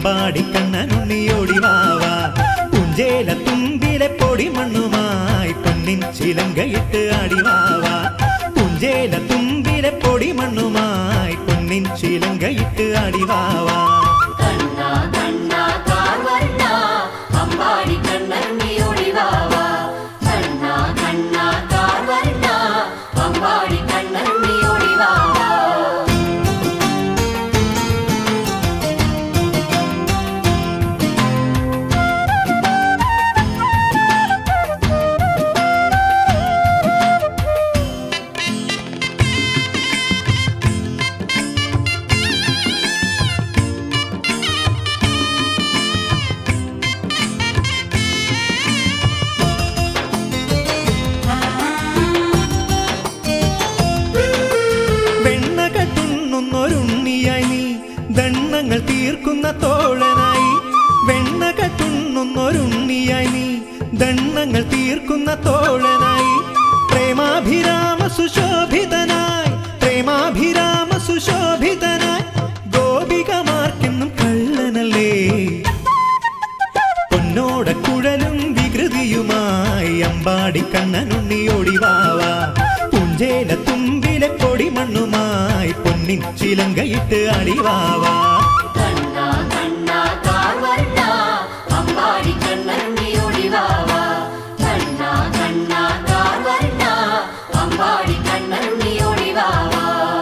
അമ്പാടി കണ്ണനുണ്ണിയോടി വാവാ പുഞ്ചേല തുമ്പിലെ പൊടി മണ്ണുമായി പൊന്നിൻ ചിലങ്കയിട്ട് ആടിവാവാ പുഞ്ചേല തുമ്പിലെ പൊടി മണ്ണുമായി പൊന്നിൻ ചിലങ്കയിട്ട് ആടിവാവാ കണ്ണ കണ്ണ കാർവർണ്ണ അമ്പാടി കണ്ണണ്ണി ഒളിവാവാ കണ്ണ കണ്ണ കാർവർണ്ണ അമ്പാടി കണ്ണണ്ണി ഒളിവാവാ വെണ്ണ കട്ടുണ്ണുന്നൊരുണ്ണിയായി നീ ദണ്ണങ്ങൾ തീർക്കുന്ന തോഴനായി വെണ്ണ കട്ടുണ്ണുന്നൊരുണ്ണിയായി നീ ദണ്ണങ്ങൾ തീർക്കുന്ന തോഴനായി പ്രേമാഭിരാമ സുശോഭിതനായി പ്രേമാഭിരാമ സുശോഭിതനായി ഗോപികമാർക്കെന്നും കള്ളനല്ലേ പൊന്നോട കുഴലും വികൃതിയുമായി അമ്പാടി കണ്ണനുണ്ണിയോടി വാവാ പുഞ്ചേല തുമ്പിലെ പൊടി മണ്ണുമായി പൊന്നിൻ ചിലങ്കയിട്ട് അടിവാവാ കണ്ണ കണ്ണ കാർവർണ്ണ അമ്പാടി കണ്ണണ്ണി ഒളിവാവാ കണ്ണ കണ്ണ കാർവർണ്ണ അമ്പാടി കണ്ണണ്ണി ഒളിവാവാ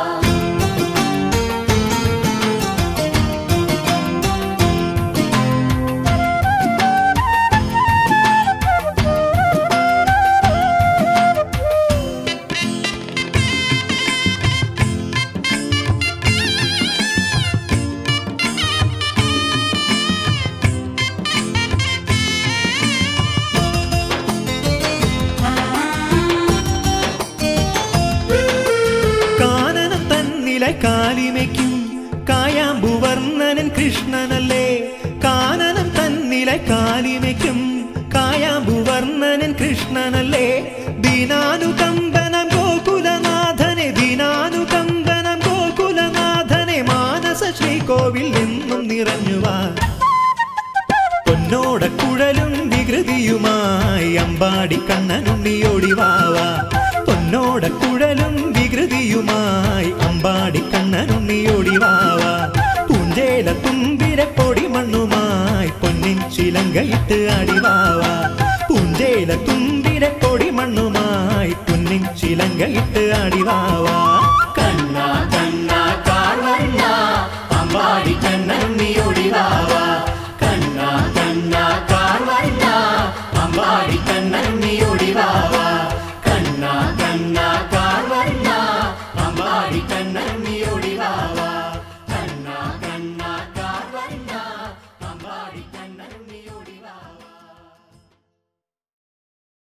കാനനം തന്നിലെ കാലിമയ്ക്കും കായാമ്പുവർണ്ണനൻ കൃഷ്ണനല്ലേ കാനനം തന്നിലെ കാലിമയ്ക്കും കായാമ്പുവർണ്ണനൻ കൃഷ്ണനല്ലേ ദീനാനുകമ്പനം ഗോകുലനാഥനെ ദീനാനുകമ്പനം ഗോകുലനാഥനെ മാനസ ശ്രീകോവിൽ എന്നും നിറഞ്ഞുവാ പൊന്നോട കുഴലും വികൃതിയുമായി അമ്പാടി കണ്ണനുണ്ണിയോടി വാവാ പൊന്നോട കുഴലും വികൃതിയുമായി അമ്പാടി കണ്ണനുണ്ണിയോടി വാവാ പൂഞ്ചേല തുമ്പിലെ പൊടി മണ്ണുമായി പൊന്നിൻ ചിലങ്കയിട്ട് അടിവാവാ പൂഞ്ചേല തുമ്പിലെ പൊടി മണ്ണുമായി പൊന്നിൻ ചിലങ്കയിട്ട് അടിവാവാ